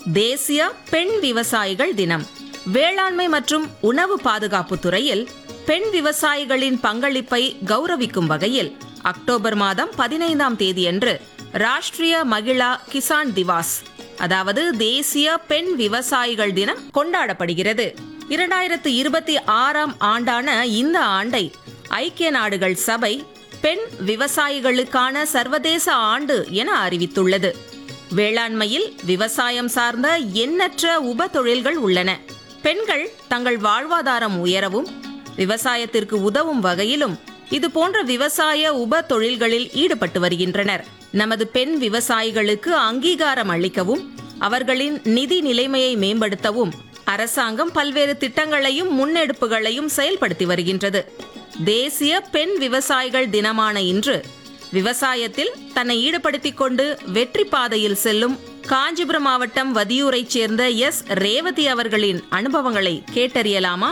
தேசிய பெண் விவசாயிகள் தினம் வேளாண்மை மற்றும் உணவு பாதுகாப்பு துறையில் பெண் விவசாயிகளின் பங்களிப்பை கௌரவிக்கும் வகையில் அக்டோபர் மாதம் பதினைந்தாம் தேதியன்று ராஷ்டிரிய மகிழா கிசான் திவாஸ் அதாவது தேசிய பெண் விவசாயிகள் தினம் கொண்டாடப்படுகிறது இரண்டாயிரத்து இருபத்தி ஆறாம் ஆண்டான இந்த ஆண்டை ஐக்கிய நாடுகள் சபை பெண் விவசாயிகளுக்கான சர்வதேச ஆண்டு என அறிவித்துள்ளது வேளாண்மையில் விவசாயம் சார்ந்த எண்ணற்ற உப தொழில்கள் உள்ளன பெண்கள் தங்கள் வாழ்வாதாரம் உயரவும் விவசாயத்திற்கு உதவும் வகையிலும் இது போன்ற விவசாய உப தொழில்களில் ஈடுபட்டு வருகின்றனர் நமது பெண் விவசாயிகளுக்கு அங்கீகாரம் அளிக்கவும் அவர்களின் நிதி நிலைமையை மேம்படுத்தவும் அரசாங்கம் பல்வேறு திட்டங்களையும் முன்னெடுப்புகளையும் செயல்படுத்தி வருகின்றது தேசிய பெண் விவசாயிகள் தினமான இன்று விவசாயத்தில் தன்னை ஈடுபடுத்திக் கொண்டு வெற்றி பாதையில் செல்லும் காஞ்சிபுரம் மாவட்டம் வதியூரைச் சேர்ந்த எஸ் ரேவதி அவர்களின் அனுபவங்களை கேட்டறியலாமா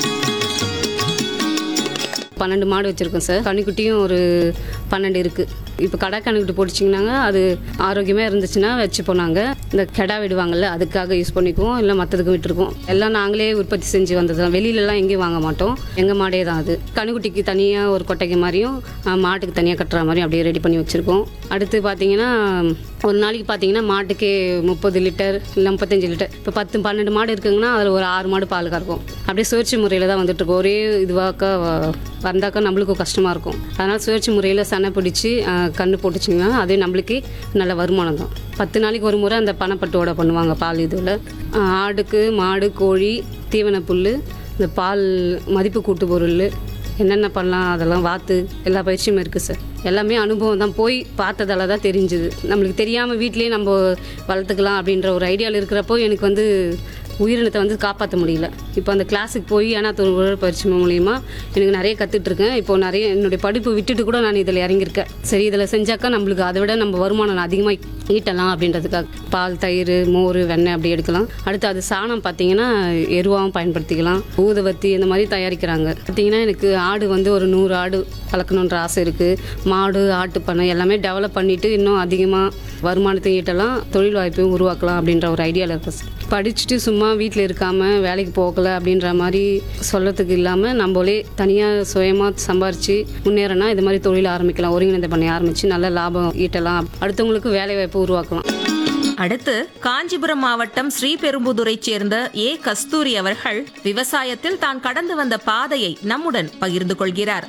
பன்னெண்டு மாடு வச்சுருக்கோம் சார் கன்னிக்குட்டியும் ஒரு பன்னெண்டு இருக்குது இப்போ கடா கன்னிக்குட்டி போட்டுச்சிங்கனாங்க அது ஆரோக்கியமாக இருந்துச்சுன்னா வச்சு போனாங்க இந்த கெடா விடுவாங்கல்ல அதுக்காக யூஸ் பண்ணிக்குவோம் இல்லை மற்றதுக்கு விட்டுருக்கோம் எல்லாம் நாங்களே உற்பத்தி செஞ்சு வந்தது தான் வெளியிலலாம் எங்கேயும் வாங்க மாட்டோம் எங்கள் மாடே தான் அது கன்னிக்குட்டிக்கு தனியாக ஒரு கொட்டைக்கு மாதிரியும் ஆ, மாட்டுக்கு தனியாக கட்டுற மாதிரியும் அப்படியே ரெடி பண்ணி வச்சுருக்கோம் அடுத்து பார்த்தீங்கன்னா ஒரு நாளைக்கு பார்த்தீங்கன்னா மாட்டுக்கே முப்பது லிட்டர் இல்லை முப்பத்தஞ்சு லிட்டர் இப்போ பத்து பன்னெண்டு மாடு இருக்குங்கன்னா அதில் ஒரு ஆறு மாடு பால் கறக்கும் அப்படியே சுழற்சி முறையில் தான் வந்துட்டு இருக்கோம் ஒரே இதுவாக்கா வ- வந்தாக்கா நம்மளுக்கும் கஷ்டமாக இருக்கும் அதனால் சுழற்சி முறையில் சனை பிடிச்சி கன்று போட்டுச்சிங்கன்னா அதே நம்மளுக்கு நல்ல வருமானம் தான் பத்து நாளைக்கு ஒரு முறை அந்த பனைப்பட்டோட பண்ணுவாங்க பால் இதில் ஆடுக்கு மாடு கோழி தீவன புல் இந்த பால் மதிப்பு கூட்டு பொருள் என்னென்ன பண்ணலாம் அதெல்லாம் வாத்து எல்லா பயிற்சியும் இருக்குது சார் எல்லாமே அனுபவம் தான் போய் பார்த்ததால தான் தெரிஞ்சுது நம்மளுக்கு தெரியாமல் வீட்லேயே நம்ம வளர்த்துக்கலாம் அப்படின்ற ஒரு ஐடியாவில் இருக்கிறப்போ எனக்கு வந்து உயிரினத்தை வந்து காப்பாற்ற முடியல இப்போ அந்த கிளாஸுக்கு போய் ஆனால் தொழில் பயிற்சி மூலியமா எனக்கு நிறைய கற்றுட்ருக்கேன் இப்போ நிறைய என்னுடைய படிப்பு விட்டுட்டு கூட நான் இதில் இறங்கியிருக்கேன் சரி இதில் செஞ்சாக்கா நம்மளுக்கு அதை விட நம்ம வருமானம் அதிகமாக ஈட்டலாம் அப்படின்றதுக்காக பால் தயிர் மோர் வெண்ணெய் அப்படி எடுக்கலாம் அடுத்து அது சாணம் பார்த்தீங்கன்னா எருவாகவும் பயன்படுத்திக்கலாம் ஊதுவத்தி இந்த மாதிரி தயாரிக்கிறாங்க பார்த்தீங்கன்னா எனக்கு ஆடு வந்து ஒரு நூறு ஆடு வளர்க்கணுன்ற ஆசை இருக்குது மாடு ஆட்டு பண்ணை எல்லாமே டெவலப் பண்ணிவிட்டு இன்னும் அதிகமாக வருமானத்தை ஈட்டலாம் தொழில் வாய்ப்பையும் உருவாக்கலாம் அப்படின்ற ஒரு ஐடியாவில் இருக்கேன் சார் படிச்சுட்டு சும்மா வீட்டில் இருக்காமல் வேலைக்கு போகல அப்படின்ற மாதிரி சொல்லத்துக்கு இல்லாமல் நம்மளே தனியாக சுயமாக சம்பாரித்து முன்னேறனா இது மாதிரி தொழில் ஆரம்பிக்கலாம் ஒருங்கிணைந்த பண்ணி ஆரம்பித்து நல்ல லாபம் ஈட்டலாம் அடுத்தவங்களுக்கு வேலை வாய்ப்பு உருவாக்கலாம் அடுத்து காஞ்சிபுரம் மாவட்டம் ஸ்ரீபெரும்புதுரைச் சேர்ந்த ஏ கஸ்தூரி அவர்கள் விவசாயத்தில் தான் கடந்து வந்த பாதையை நம்முடன் பகிர்ந்து கொள்கிறார்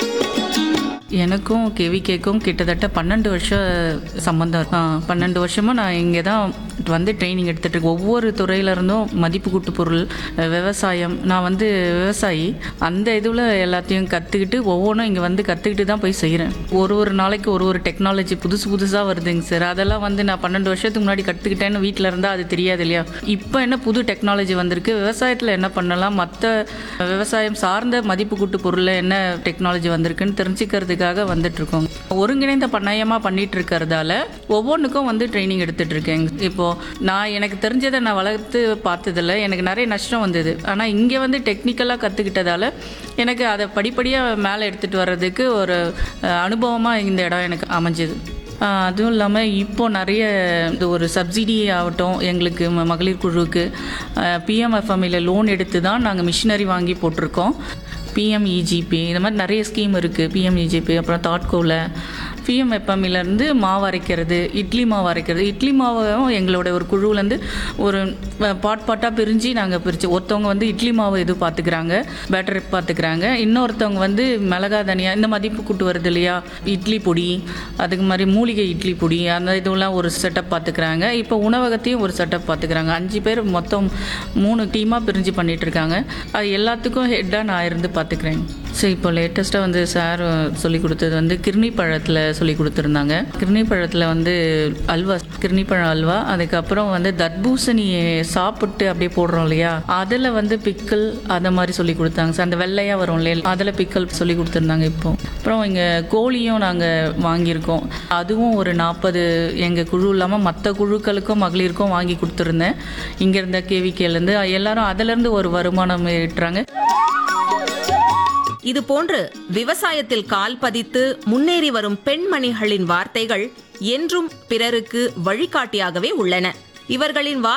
எனக்கும் கேவிகேக்கும் கிட்டத்தட்ட பன்னெண்டு வருஷம் சம்மந்தம் ஆ, பன்னெண்டு வருஷமாக நான் இங்கே தான் வந்து ட்ரைனிங் எடுத்துட்டு இருக்கேன் ஒவ்வொரு துறையில இருந்தும் மதிப்பு கூட்டு பொருள் அஹ், விவசாயம் நான் வந்து விவசாயி அந்த இதில் எல்லாத்தையும் கற்றுக்கிட்டு ஒவ்வொன்றும் இங்கே வந்து கற்றுக்கிட்டு தான் போய் செய்கிறேன் ஒரு ஒரு நாளைக்கு ஒரு ஒரு டெக்னாலஜி புதுசு புதுசாக வருதுங்க சார் அதெல்லாம் வந்து நான் பன்னெண்டு வருஷத்துக்கு முன்னாடி கற்றுக்கிட்டேன்னு வீட்டில் இருந்தால் அது தெரியாது இல்லையா இப்போ என்ன புது டெக்னாலஜி வந்திருக்கு விவசாயத்தில் என்ன பண்ணலாம் மற்ற விவசாயம் சார்ந்த மதிப்பு கூட்டு பொருளில் என்ன டெக்னாலஜி வந்திருக்குன்னு தெரிஞ்சுக்கிறதுக்காக வந்துட்டு இருக்கோம் ஒருங்கிணைந்த பண்ணையமாக பண்ணிட்டு இருக்கிறதால ஒவ்வொன்றுக்கும் வந்து ட்ரைனிங் எடுத்துட்டு இருக்கேன் இப்போ நான் எனக்கு தெரிஞ்சதை நான் வளர்த்து பார்த்ததில்ல எனக்கு நிறைய நஷ்டம் வந்தது ஆனால் இங்கே வந்து டெக்னிக்கலாக கற்றுக்கிட்டதால எனக்கு அதை படிப்படியாக மேலே எடுத்துகிட்டு வர்றதுக்கு ஒரு அனுபவமாக இந்த இடம் எனக்கு அமைஞ்சது ஆஹ் அதுவும் இல்லாமல் இப்போ நிறைய இந்த ஒரு சப்சிடி ஆகட்டும் எங்களுக்கு ம- மகளிர் குழுவுக்கு பிஎம்எஃப்எம்இல லோன் எடுத்து தான் நாங்கள் மிஷினரி வாங்கி போட்டிருக்கோம் பிஎம்இஜிபி இந்த மாதிரி நிறைய ஸ்கீம் இருக்குது பிஎம்இஜிபி அப்புறம் தாட்கோவில் பிஎம்எஃப்எம்இலேருந்து மாவு அரைக்கிறது இட்லி மாவு அரைக்கிறது இட்லி மாவும் எங்களோட ஒரு குழுவிலேருந்து ஒரு பாட் பாட்டாக பிரிஞ்சு நாங்கள் பிரித்து ஒருத்தவங்க வந்து இட்லி மாவு இது பார்த்துக்கிறாங்க பேட்டர் பார்த்துக்கிறாங்க இன்னொருத்தவங்க வந்து மிளகா தனியா இந்த மதிப்பு கூட்டு வருது இல்லையா இட்லி பொடி அதுக்கு மாதிரி மூலிகை இட்லி பொடி அந்த இதுவெல்லாம் ஒரு செட்டப் பார்த்துக்கிறாங்க இப்போ உணவகத்தையும் ஒரு செட்டப் பார்த்துக்கிறாங்க அஞ்சு பேர் மொத்தம் மூணு டீமாக பிரிஞ்சு பண்ணிட்டு இருக்காங்க அது எல்லாத்துக்கும் ஹெட்டாக நான் இருந்து பார்த்துக்கிறேன் ஸோ இப்போ லேட்டஸ்ட்டாக வந்து சார் சொல்லி கொடுத்தது வந்து கிர்னி பழத்தில் சொல்லி கொடுத்துருந்தாங்க கிர்னி பழத்தில் வந்து அல்வா கிர்னி பழம் அல்வா அதுக்கப்புறம் வந்து தர்பூசணி சாப்பிட்டு அப்படியே போடுறோம் இல்லையா அதில் வந்து பிக்கல் அதை மாதிரி சொல்லி கொடுத்தாங்க சார் அந்த வெள்ளையாக வரும் இல்லையா அதில் பிக்கல் சொல்லி கொடுத்துருந்தாங்க இப்போ அப்புறம் இங்கே கோழியும் நாங்கள் வாங்கியிருக்கோம் அதுவும் ஒரு நாற்பது எங்கள் குழு இல்லாமல் மற்ற குழுக்களுக்கும் மகளிருக்கும் வாங்கி கொடுத்துருந்தேன் இங்கே இருந்த கேவிகேலேருந்து எல்லாரும் அதிலேருந்து ஒரு வருமானம் ஈட்டுறாங்க இது போன்று விவசாயத்தில் கால் பதித்து முன்னேறி வரும் பெண்மணிகளின் வார்த்தைகள் என்றும் பிறருக்கு வழிகாட்டியாகவே உள்ளன இவர்களின் வார்த்தை